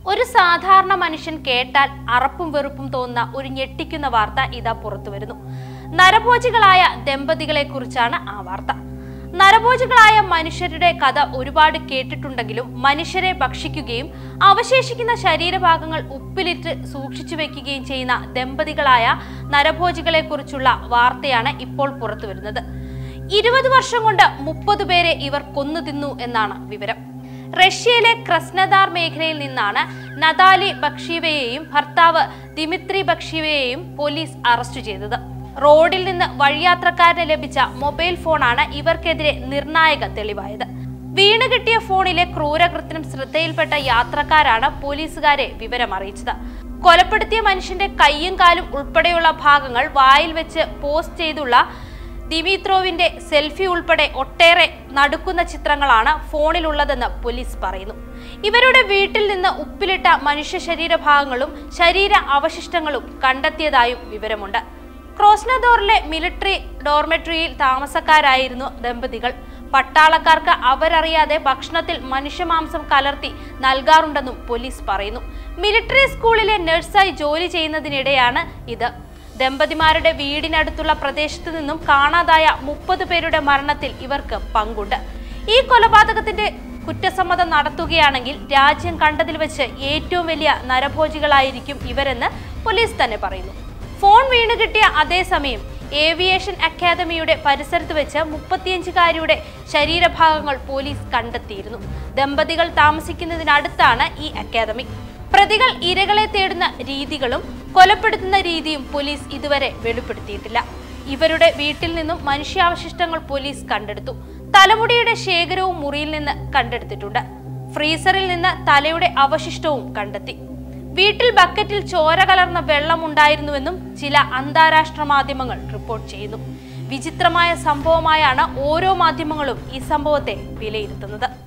ഒരു സാധാരണ മനുഷ്യൻ കേട്ടാൽ അറപ്പും വെറുപ്പും തോന്നുന്ന ഒരു ഞെട്ടിക്കുന്ന വാർത്ത ഇതാ പുറത്തു വരുന്നു നരഭോജികളായ ദമ്പതികളെ കുറിച്ചാണ് ആ വാർത്ത നരഭോജികളായ മനുഷ്യരുടെ കഥ ഒരുപാട് കേട്ടിട്ടുണ്ടെങ്കിലും മനുഷ്യരെ ഭക്ഷിക്കുകയും അവശേഷിക്കുന്ന ശരീരഭാഗങ്ങൾ ഉപ്പിലിട്ട് സൂക്ഷിച്ചു വെക്കുകയും ചെയ്യുന്ന ദമ്പതികളായ നരഭോജികളെ കുറിച്ചുള്ള വാർത്തയാണ് ഇപ്പോൾ പുറത്തു വരുന്നത് ഇരുപത് വർഷം കൊണ്ട് മുപ്പത് പേരെ ഇവർ കൊന്നു തിന്നു എന്നാണ് വിവരം റഷ്യയിലെ ക്രസ്നദാർ മേഖലയിൽ നിന്നാണ് നതാലി ബക്ഷീവയെയും ഭർത്താവ് ദിമിത്രി ബക്ഷീവയെയും പോലീസ് അറസ്റ്റ് ചെയ്തത് റോഡിൽ നിന്ന് വഴിയാത്രക്കാരന് ലഭിച്ച മൊബൈൽ ഫോണാണ് ഇവർക്കെതിരെ നിർണായക തെളിവായത് വീണ് കിട്ടിയ ഫോണിലെ ക്രൂരകൃത്യം ശ്രദ്ധയിൽപ്പെട്ട യാത്രക്കാരാണ് പോലീസുകാരെ വിവരം അറിയിച്ചത് കൊലപ്പെടുത്തിയ മനുഷ്യന്റെ കൈയും കാലും ഉൾപ്പെടെയുള്ള ഭാഗങ്ങൾ വായിൽ വെച്ച് പോസ്റ്റ് ചെയ്തുള്ള ദിമിത്രോവിന്റെ സെൽഫി ഉൾപ്പെടെ ഒട്ടേറെ നടുക്കുന്ന ചിത്രങ്ങളാണ് ഫോണിലുള്ളതെന്ന് പോലീസ് പറയുന്നു ഇവരുടെ വീട്ടിൽ നിന്ന് ഉപ്പിലിട്ട മനുഷ്യ ശരീരഭാഗങ്ങളും ശരീര അവശിഷ്ടങ്ങളും കണ്ടെത്തിയതായും വിവരമുണ്ട് ക്രോസ്നദോറിലെ മിലിറ്ററി ഡോർമെട്രിയിൽ താമസക്കാരായിരുന്നു ദമ്പതികൾ പട്ടാളക്കാർക്ക് അവരറിയാതെ ഭക്ഷണത്തിൽ മനുഷ്യമാംസം കലർത്തി നൽകാറുണ്ടെന്നും പോലീസ് പറയുന്നു മിലിറ്ററി സ്കൂളിലെ നഴ്സായി ജോലി ചെയ്യുന്നതിനിടെയാണ് ഇത് ദമ്പതിമാരുടെ വീടിനടുത്തുള്ള പ്രദേശത്തു നിന്നും കാണാതായ മുപ്പത് പേരുടെ മരണത്തിൽ ഇവർക്ക് പങ്കുണ്ട് ഈ കൊലപാതകത്തിന്റെ കുറ്റസമ്മതം നടത്തുകയാണെങ്കിൽ രാജ്യം കണ്ടതിൽ വെച്ച് ഏറ്റവും വലിയ നരഭോജികളായിരിക്കും ഇവരെന്ന് പോലീസ് തന്നെ പറയുന്നു ഫോൺ വീണ് കിട്ടിയ അതേസമയം ഏവിയേഷൻ അക്കാദമിയുടെ പരിസരത്ത് വെച്ച് മുപ്പത്തിയഞ്ചുകാരിയുടെ ശരീരഭാഗങ്ങൾ പോലീസ് കണ്ടെത്തിയിരുന്നു ദമ്പതികൾ താമസിക്കുന്നതിനടുത്താണ് ഈ അക്കാദമി പ്രതികൾ ഇരകളെ തേടുന്ന രീതികളും കൊലപ്പെടുത്തുന്ന രീതിയും പോലീസ് ഇതുവരെ വെളിപ്പെടുത്തിയിട്ടില്ല ഇവരുടെ വീട്ടിൽ നിന്നും മനുഷ്യാവശിഷ്ടങ്ങൾ പോലീസ് കണ്ടെടുത്തു തലമുടിയുടെ ശേഖരവും മുറിയിൽ നിന്ന് കണ്ടെടുത്തിട്ടുണ്ട് ഫ്രീസറിൽ നിന്ന് തലയുടെ അവശിഷ്ടവും കണ്ടെത്തി വീട്ടിൽ ബക്കറ്റിൽ ചോര കലർന്ന വെള്ളമുണ്ടായിരുന്നുവെന്നും ചില അന്താരാഷ്ട്ര മാധ്യമങ്ങൾ റിപ്പോർട്ട് ചെയ്യുന്നു വിചിത്രമായ സംഭവമായാണ് ഓരോ മാധ്യമങ്ങളും ഈ സംഭവത്തെ വിലയിരുത്തുന്നത്